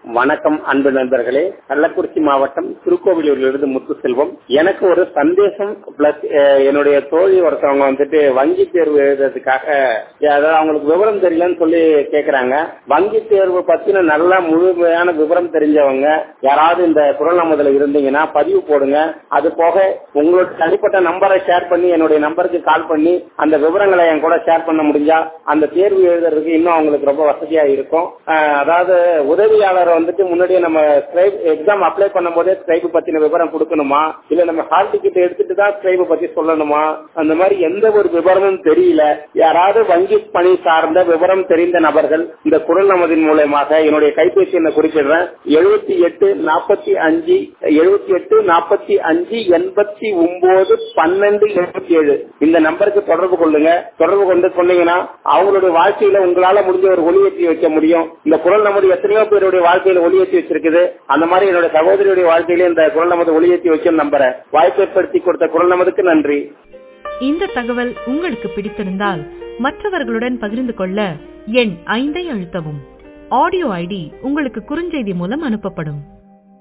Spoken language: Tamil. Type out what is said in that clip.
வணக்கம் அன்பு நண்பர்களே கள்ளக்குறிச்சி மாவட்டம் திருக்கோவிலூரிலிருந்து முத்துசெல்வம் எனக்கு ஒரு சந்தேகம் பிளஸ் என்னுடைய தோழி ஒருத்தவங்க வந்துட்டு வங்கி தேர்வு எழுதுறதுக்காக அதாவது அவங்களுக்கு விவரம் தெரியலன்னு சொல்லி கேக்குறாங்க வங்கி தேர்வு பத்தின நல்ல முழுமையான விவரம் தெரிஞ்சவங்க யாராவது இந்த குரல் நமதுல இருந்தீங்கன்னா பதிவு போடுங்க அது போக உங்களோட தனிப்பட்ட நம்பரை ஷேர் பண்ணி என்னுடைய நம்பருக்கு கால் பண்ணி அந்த விவரங்களை என் கூட ஷேர் பண்ண முடிஞ்சா அந்த தேர்வு எழுதுறதுக்கு இன்னும் அவங்களுக்கு ரொம்ப வசதியா இருக்கும் அஹ் அதாவது உதவியாளர் வந்துட்டு முன்னாடியே நம்ம எக்ஸாம் அப்ளை பண்ணும் போதே ஸ்கிரைப் பத்தின விவரம் கொடுக்கணுமா இல்ல நம்ம ஹால் டிக்கெட் எடுத்துட்டு தான் ஸ்கிரைப் பத்தி சொல்லணுமா அந்த மாதிரி எந்த ஒரு விவரமும் தெரியல யாராவது வங்கி பணி சார்ந்த விவரம் தெரிந்த நபர்கள் இந்த குரல் நமதின் மூலயமாக என்னுடைய கைபேசி எண்ணை குறிப்பிடுறேன் எழுபத்தி எட்டு நாற்பத்தி அஞ்சு எழுபத்தி எட்டு நாற்பத்தி அஞ்சு எண்பத்தி ஒன்பது பன்னெண்டு எழுபத்தி ஏழு இந்த நம்பருக்கு தொடர்பு கொள்ளுங்க தொடர்பு கொண்டு சொன்னீங்கன்னா அவங்களுடைய வாழ்க்கையில உங்களால முடிஞ்ச ஒரு ஒளியேற்றி வைக்க முடியும் இந்த குரல் நமது எத்தனையோ பேருடைய வாழ்க்கையில ஒளியேற்றி வச்சிருக்குது அந்த மாதிரி என்னுடைய சகோதரியுடைய வாழ்க்கையில இந்த குரல் நமது ஒளியேற்றி வைக்கும் நம்புறேன் வாய்ப்பு ஏற்படுத்தி கொடுத்த குரல் நமதுக்கு நன்றி இந்த தகவல் உங்களுக்கு பிடித்திருந்தால் மற்றவர்களுடன் பகிர்ந்து கொள்ள எண் ஐந்தை அழுத்தவும் ஆடியோ ஐடி உங்களுக்கு குறுஞ்செய்தி மூலம் அனுப்பப்படும்